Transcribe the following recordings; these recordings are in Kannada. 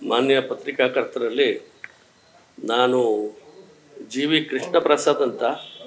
ಮಾನ್ಯ ಪತ್ರಿಕಾಕರ್ತರಲ್ಲಿ ನಾನು ಜಿ ವಿ ಕೃಷ್ಣ ಪ್ರಸಾದ್ ಅಂತ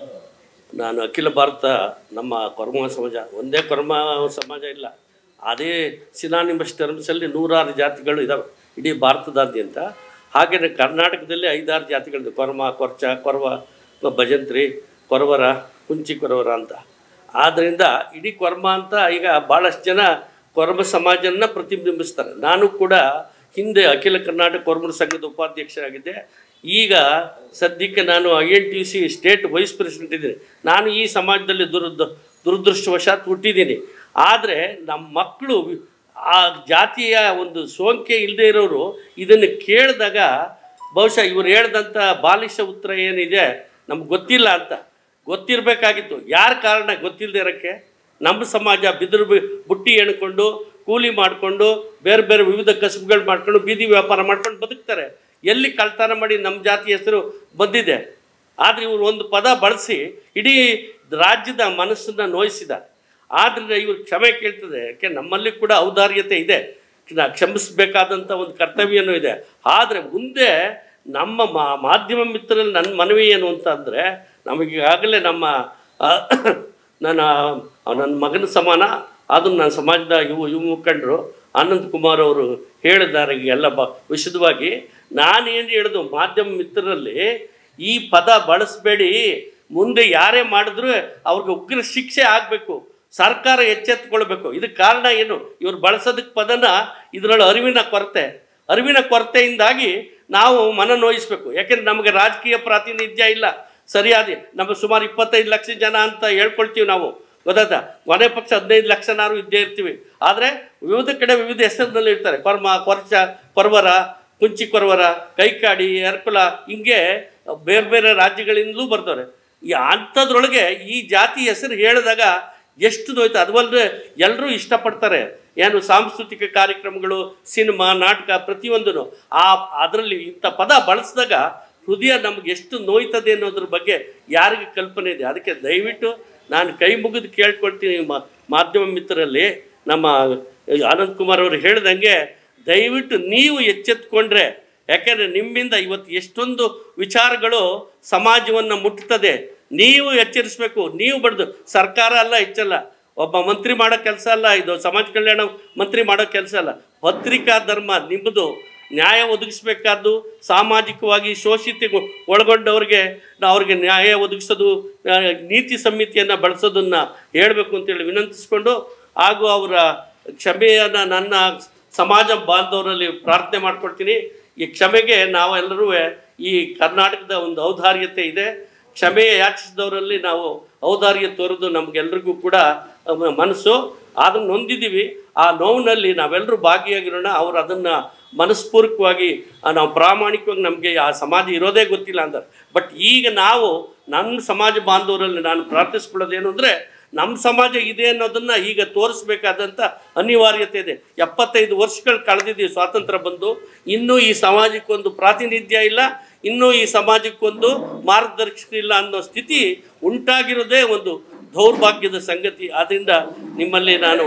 ನಾನು ಅಖಿಲ ಭಾರತ ನಮ್ಮ ಕೊರ್ಮ ಸಮಾಜ ಒಂದೇ ಕೊರ್ಮ ಸಮಾಜ ಇಲ್ಲ ಅದೇ ಸಿನಾನಿಮಸ್ ಟರ್ಮ್ಸಲ್ಲಿ ನೂರಾರು ಜಾತಿಗಳು ಇದ್ದಾವೆ ಇಡೀ ಭಾರತದಾದ್ಯಂತ ಹಾಗೆಯೇ ಕರ್ನಾಟಕದಲ್ಲಿ ಐದಾರು ಜಾತಿಗಳಿದೆ ಕೊರ್ಮ ಕೊರ್ಚ ಕೊರವ ಭಜಂತ್ರಿ ಕೊರವರ ಕುಂಚಿ ಕೊರವರ ಅಂತ ಆದ್ದರಿಂದ ಇಡೀ ಕೊರ್ಮ ಅಂತ ಈಗ ಭಾಳಷ್ಟು ಜನ ಕೊರ್ಮ ಸಮಾಜನ ಪ್ರತಿಬಿಂಬಿಸ್ತಾರೆ ನಾನು ಕೂಡ ಹಿಂದೆ ಅಖಿಲ ಕರ್ನಾಟಕ ಕೊರ್ಮರ ಸಂಘದ ಉಪಾಧ್ಯಕ್ಷರಾಗಿದ್ದೆ ಈಗ ಸದ್ಯಕ್ಕೆ ನಾನು I N T C state vice president ಇದ್ದೀನಿ ನಾನು ಈ ಸಮಾಜದಲ್ಲಿ ದುರದ್ ದುರದೃಷ್ಟವಶಾತ್ ಹುಟ್ಟಿದ್ದೀನಿ ಆದರೆ ನಮ್ಮ ಮಕ್ಕಳು ಆ ಜಾತಿಯ ಒಂದು ಸೋಂಕೆ ಇಲ್ಲದೆ ಇರೋರು ಇದನ್ನು ಕೇಳಿದಾಗ ಬಹುಶಃ ಇವ್ರು ಹೇಳ್ದಂಥ ಬಾಲಿಶ ಉತ್ತರ ಏನಿದೆ ನಮ್ಗೆ ಗೊತ್ತಿಲ್ಲ ಅಂತ ಗೊತ್ತಿರಬೇಕಾಗಿತ್ತು ಯಾರ ಕಾರಣ ಗೊತ್ತಿಲ್ಲದೆ ಇರೋಕ್ಕೆ ನಮ್ಮ ಸಮಾಜ ಬಿದಿರು ಬಿ- ಬುಟ್ಟಿ ಎಣ್ಕೊಂಡು ಕೂಲಿ ಮಾಡಿಕೊಂಡು ಬೇರೆ ಬೇರೆ ವಿವಿಧ ಕಸುಬುಗಳು ಮಾಡ್ಕೊಂಡು ಬೀದಿ ವ್ಯಾಪಾರ ಮಾಡ್ಕೊಂಡು ಬದುಕ್ತಾರೆ ಎಲ್ಲಿ ಕಳ್ತನ ಮಾಡಿ ನಮ್ಮ ಜಾತಿ ಹೆಸರು ಬಂದಿದೆ ಆದರೆ ಇವರು ಒಂದು ಪದ ಬಳಸಿ ಇಡೀ ರಾಜ್ಯದ ಮನಸ್ಸನ್ನು ನೋಯಿಸಿದ್ದಾರೆ ಆದ್ದರಿಂದ ಇವರು ಕ್ಷಮೆ ಕೇಳ್ತದೆ ಯಾಕೆ ನಮ್ಮಲ್ಲಿ ಕೂಡ ಔದಾರ್ಯತೆ ಇದೆ ನಾ ಕ್ಷಮಿಸಬೇಕಾದಂಥ ಒಂದು ಕರ್ತವ್ಯನೂ ಇದೆ ಆದರೆ ಮುಂದೆ ನಮ್ಮ ಮಾ ಮಾಧ್ಯಮ ಮಿತ್ರರಲ್ಲಿ ನನ್ನ ಮನವಿ ಏನು ಅಂತ ಅಂದರೆ ನಮಗೀಗಾಗಲೇ ನಮ್ಮ ಆ, ನನ್ನ ನನ್ನ ಮಗನ ಸಮಾನ ಅದನ್ನು ನನ್ನ ಸಮಾಜದ ಯುವ ಯುವ ಮುಖಂಡರು ಆನಂದ್ ಕುಮಾರ್ ಅವರು ಹೇಳಿದ್ದಾರೆ ಎಲ್ಲ ಬ ವಿಶದವಾಗಿ ನಾನೇನು ಹೇಳಿದು ಮಾಧ್ಯಮ ಮಿತ್ರರಲ್ಲಿ ಈ ಪದ ಬಳಸಬೇಡಿ ಮುಂದೆ ಯಾರೇ ಮಾಡಿದ್ರು ಅವ್ರಿಗೆ ಉಗ್ರ ಶಿಕ್ಷೆ ಆಗಬೇಕು ಸರ್ಕಾರ ಎಚ್ಚೆತ್ತುಕೊಳ್ಬೇಕು ಇದಕ್ಕೆ ಕಾರಣ ಏನು ಇವ್ರು ಬಳಸೋದಕ್ಕೆ ಪದನ ಇದರಲ್ಲಿ ಅರಿವಿನ ಕೊರತೆ ಅರಿವಿನ ಕೊರತೆಯಿಂದಾಗಿ ನಾವು ಮನ ನೋಯಿಸ್ಬೇಕು ಯಾಕೆಂದ್ರೆ ನಮಗೆ ರಾಜಕೀಯ ಪ್ರಾತಿನಿಧ್ಯ ಇಲ್ಲ ಸರಿಯಾದ ನಮ್ಮ ಸುಮಾರು ಇಪ್ಪತ್ತೈದು ಲಕ್ಷ ಜನ ಅಂತ ಹೇಳ್ಕೊಳ್ತೀವಿ ನಾವು ಗೊತ್ತಾಯ್ತಾ ಕೊನೆ ಪಕ್ಷ ಹದಿನೈದು ಲಕ್ಷನಾರು ಇದ್ದೇ ಇರ್ತೀವಿ ಆದರೆ ವಿವಿಧ ಕಡೆ ವಿವಿಧ ಹೆಸರಿನಲ್ಲಿ ಇರ್ತಾರೆ ಕೊರ್ಮ ಕೊರ್ಚ ಕೊರ್ವರ ಕುಂಚಿ ಕೊರ್ವರ ಕೈಕಾಡಿ ಎರ್ಕುಲ ಹಿಂಗೆ ಬೇರೆ ಬೇರೆ ರಾಜ್ಯಗಳಿಂದಲೂ ಬರ್ತಾರೆ ಈ ಅಂಥದ್ರೊಳಗೆ ಈ ಜಾತಿ ಹೆಸರು ಹೇಳಿದಾಗ ಎಷ್ಟು ನೋಯ್ತು ಅದವಲ್ಲದೆ ಎಲ್ಲರೂ ಇಷ್ಟಪಡ್ತಾರೆ ಏನು ಸಾಂಸ್ಕೃತಿಕ ಕಾರ್ಯಕ್ರಮಗಳು ಸಿನಿಮಾ ನಾಟಕ ಪ್ರತಿಯೊಂದೂ ಆ ಅದರಲ್ಲಿ ಇಂಥ ಪದ ಬಳಸಿದಾಗ ಹೃದಯ ನಮ್ಗೆ ಎಷ್ಟು ನೋಯ್ತದೆ ಅನ್ನೋದ್ರ ಬಗ್ಗೆ ಯಾರಿಗೆ ಕಲ್ಪನೆ ಇದೆ ಅದಕ್ಕೆ ದಯವಿಟ್ಟು ನಾನು ಕೈ ಮುಗಿದು ಕೇಳ್ಕೊಳ್ತೀನಿ ಮಾ- ಮಾಧ್ಯಮ ಮಿತ್ರರಲ್ಲಿ ನಮ್ಮ ಆನಂದ್ ಕುಮಾರ್ ಅವರು ಹೇಳ್ದಂಗೆ ದಯವಿಟ್ಟು ನೀವು ಎಚ್ಚೆತ್ಕೊಂಡ್ರೆ ಯಾಕೆಂದರೆ ನಿಮ್ಮಿಂದ ಇವತ್ತು ಎಷ್ಟೊಂದು ವಿಚಾರಗಳು ಸಮಾಜವನ್ನು ಮುಟ್ತದೆ ನೀವು ಎಚ್ಚರಿಸಬೇಕು ನೀವು ಬಡ್ದು ಸರ್ಕಾರ ಅಲ್ಲ ಹೆಚ್ಚಲ್ಲ ಒಬ್ಬ ಮಂತ್ರಿ ಮಾಡೋ ಕೆಲಸ ಅಲ್ಲ ಇದು ಸಮಾಜ ಕಲ್ಯಾಣ ಮಂತ್ರಿ ಮಾಡೋ ಕೆಲಸ ಅಲ್ಲ ಪತ್ರಿಕಾ ಧರ್ಮ ನಿಮ್ಮದು ನ್ಯಾಯ ಒದಗಿಸ್ಬೇಕಾದ್ದು ಸಾಮಾಜಿಕವಾಗಿ ಶೋಷಿತ ಒಳಗೊಂಡವ್ರಿಗೆ ನಾವು ಅವ್ರಿಗೆ ನ್ಯಾಯ ಒದಗಿಸೋದು ಆ, ನೀತಿ ಸಂಹಿತೆಯನ್ನು ಬಳಸೋದನ್ನು ಹೇಳಬೇಕು ಅಂತೇಳಿ ವಿನಂತಿಸ್ಕೊಂಡು ಹಾಗೂ ಅವರ ಕ್ಷಮೆಯನ್ನು ನನ್ನ ಸಮಾಜ ಬಾಂಧವರಲ್ಲಿ ಪ್ರಾರ್ಥನೆ ಮಾಡ್ಕೊಳ್ತೀನಿ ಈ ಕ್ಷಮೆಗೆ ನಾವೆಲ್ಲರೂ ಈ ಕರ್ನಾಟಕದ ಒಂದು ಔದಾರ್ಯತೆ ಇದೆ ಕ್ಷಮೆ ಯಾಚಿಸಿದವರಲ್ಲಿ ನಾವು ಔದಾರ್ಯ ತೋರೋದು ನಮಗೆಲ್ರಿಗೂ ಕೂಡ ಅಹ್, ಮನಸ್ಸು ಅದನ್ನು ನೊಂದಿದ್ದೀವಿ ಆ ನೋವಿನಲ್ಲಿ ನಾವೆಲ್ಲರೂ ಭಾಗಿಯಾಗಿರೋಣ ಅವ್ರು ಅದನ್ನು ಮನಸ್ಪೂರ್ವಕವಾಗಿ ಆ, ನಾವು ಪ್ರಾಮಾಣಿಕವಾಗಿ ನಮಗೆ ಆ ಸಮಾಜ ಇರೋದೇ ಗೊತ್ತಿಲ್ಲ ಅಂತಾರೆ ಬಟ್ ಈಗ ನಾವು ನನ್ನ ಸಮಾಜ ಬಾಂಧವರಲ್ಲಿ ನಾನು ಪ್ರಾರ್ಥಿಸ್ಕೊಳ್ಳೋದೇನು ಅಂದರೆ ನಮ್ಮ ಸಮಾಜ ಇದೆ ಅನ್ನೋದನ್ನು ಈಗ ತೋರಿಸ್ಬೇಕಾದಂಥ ಅನಿವಾರ್ಯತೆ ಇದೆ ಎಪ್ಪತ್ತೈದು ವರ್ಷಗಳು ಕಳೆದಿದ್ದೀವಿ ಸ್ವಾತಂತ್ರ್ಯ ಬಂದು ಇನ್ನೂ ಈ ಸಮಾಜಕ್ಕೊಂದು ಪ್ರಾತಿನಿಧ್ಯ ಇಲ್ಲ ಇನ್ನೂ ಈ ಸಮಾಜಕ್ಕೊಂದು ಮಾರ್ಗದರ್ಶನ ಇಲ್ಲ ಅನ್ನೋ ಸ್ಥಿತಿ ಉಂಟಾಗಿರೋದೇ ಒಂದು ದೌರ್ಭಾಗ್ಯದ ಸಂಗತಿ ಆದ್ದರಿಂದ ನಿಮ್ಮಲ್ಲಿ ನಾನು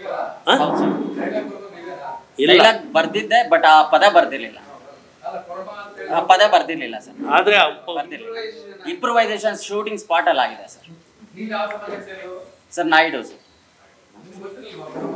ಆ? ಇಲ್ಲ ಡೈಲಾಗ್ ಬರ್ದಿದ್ದೆ ಬಟ್ ಆ ಪದ ಬರ್ದಿರ್ಲಿಲ್ಲ ಆ ಪದ ಬರ್ದಿರ್ಲಿಲ್ಲ ಸರ್ ಆದರೆ ಬರ್ದಿರ್ಲಿಲ್ಲ ಇಂಪ್ರೂವೈಸೇಷನ್ ಶೂಟಿಂಗ್ ಸ್ಪಾಟ್ ಅಲ್ಲಿ ಆಗಿದೆ ಸರ್ ಸರ್ ನಾಯ್ಡು ಸರ್